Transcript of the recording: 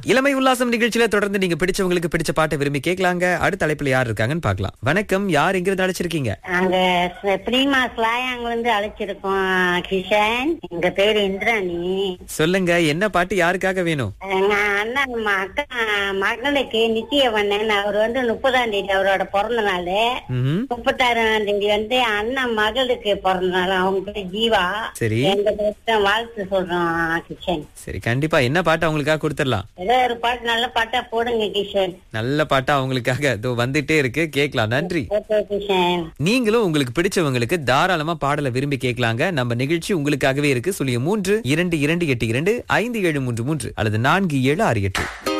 இளமை உல்லாசம் நிகழ்ச்சியில தொடர்ந்து நீங்க பிடிச்சவங்களுக்கு பிடிச்ச பாட்டை விரும்பி கேட்கலாங்க அடுத்த தலைப்புல யார் இருக்காங்கன்னு பார்க்கலாம் வணக்கம் யார் எங்கிருந்து அழைச்சிருக்கீங்க நாங்க பிரீமா ஸ்லாயாங்க வந்து அழைச்சிருக்கோம் கிஷன் எங்க பேரு இந்திராணி சொல்லுங்க என்ன பாட்டு யாருக்காக வேணும் எங்க அண்ணன் ம- அக்கா மகளுக்கு நிச்சய பண்ணேன் அவர் வந்து முப்பதாம் தேதி அவரோட பிறந்த நாள் ம்ஹும். முப்பத்தாறாம் தேதி வந்து அண்ணன் மகளுக்கு பிறந்த நாள் அவங்க பேரு ஜீவா சரி எங்க பேருக்கு வாழ்த்து சொல்றோம் கிஷன் சரி கண்டிப்பா என்ன பாட்டு அவங்களுக்காக கொடுத்துடலாம் ஏதோ ஒரு பாட்டு நல்ல பாட்டா போடுங்க கிஷன் நல்ல பாட்டா அவங்களுக்காக இதோ வந்துட்டே இருக்கு கேட்கலாம் நன்றி ஓகே கிஷன் நீங்களும் உங்களுக்கு பிடிச்சவங்களுக்கு தாராளமா பாடலை விரும்பி கேட்கலாங்க நம்ம நிகழ்ச்சி உங்களுக்காகவே இருக்கு சொல்லிய மூன்று இரண்டு இரண்டு எட்டு இரண்டு ஐந்து ஏழு மூன்று மூன்று அல்லது நான்கு ஏழு ஆறு எட்டு